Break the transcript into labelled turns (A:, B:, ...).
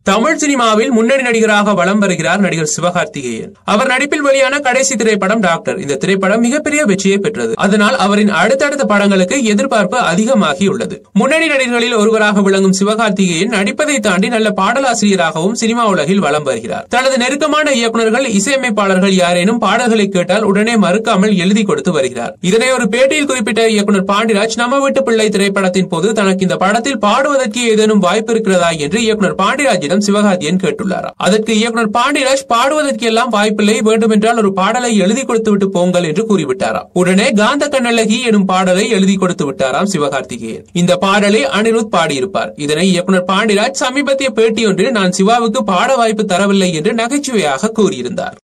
A: தமிழ் சினிமாவில் முன்னணி நடிகராக வலம் வருகிறார் நடிகர் சிவகார்த்திகேயன் அவர் நடிப்பில் வெளியான கடைசி திரைப்படம் டாக்டர் இந்த திரைப்படம் மிகப்பெரிய வெற்றியை பெற்றது அதனால் அவரின் அடுத்தடுத்த படங்களுக்கு எதிர்பார்ப்பு அதிகமாகியுள்ளது முன்னணி நடிகர்களில் ஒருவராக விளங்கும் சிவகார்த்திகேயன் நடிப்பதை தாண்டி நல்ல பாடலாசிரியராகவும் சினிமா உலகில் வலம் வருகிறார் தனது நெருக்கமான இயக்குநர்கள் இசையமைப்பாளர்கள் யாரேனும் பாடல்களை கேட்டால் உடனே மறுக்காமல் எழுதி கொடுத்து வருகிறார் இதனை ஒரு பேட்டியில் குறிப்பிட்ட இயக்குனர் பாண்டிராஜ் நம்ம வீட்டு பிள்ளை திரைப்படத்தின் போது தனக்கு இந்த படத்தில் பாடுவதற்கு ஏதேனும் வாய்ப்பு இருக்கிறதா என்று இயக்குனர் பாண்டிராஜிடம் சிவகார்த்தியன் கேட்டுள்ளார் அதற்கு இயக்குனர் பாண்டிராஜ் பாடுவதற்கு எல்லாம் வாய்ப்பில்லை வேண்டுமென்றால் ஒரு பாடலை எழுதி கொடுத்து விட்டு போங்கள் என்று கூறிவிட்டாராம் உடனே காந்த கண்ணழகி எனும் பாடலை எழுதி கொடுத்து விட்டாராம் சிவகார்த்திகேயன் இந்த பாடலை அனிருத் பாடியிருப்பார் இதனை இயக்குனர் பாண்டிராஜ் சமீபத்திய பேட்டியொன்றில் நான் சிவாவுக்கு பாட வாய்ப்பு தரவில்லை என்று நகைச்சுவையாக கூறியிருந்தார்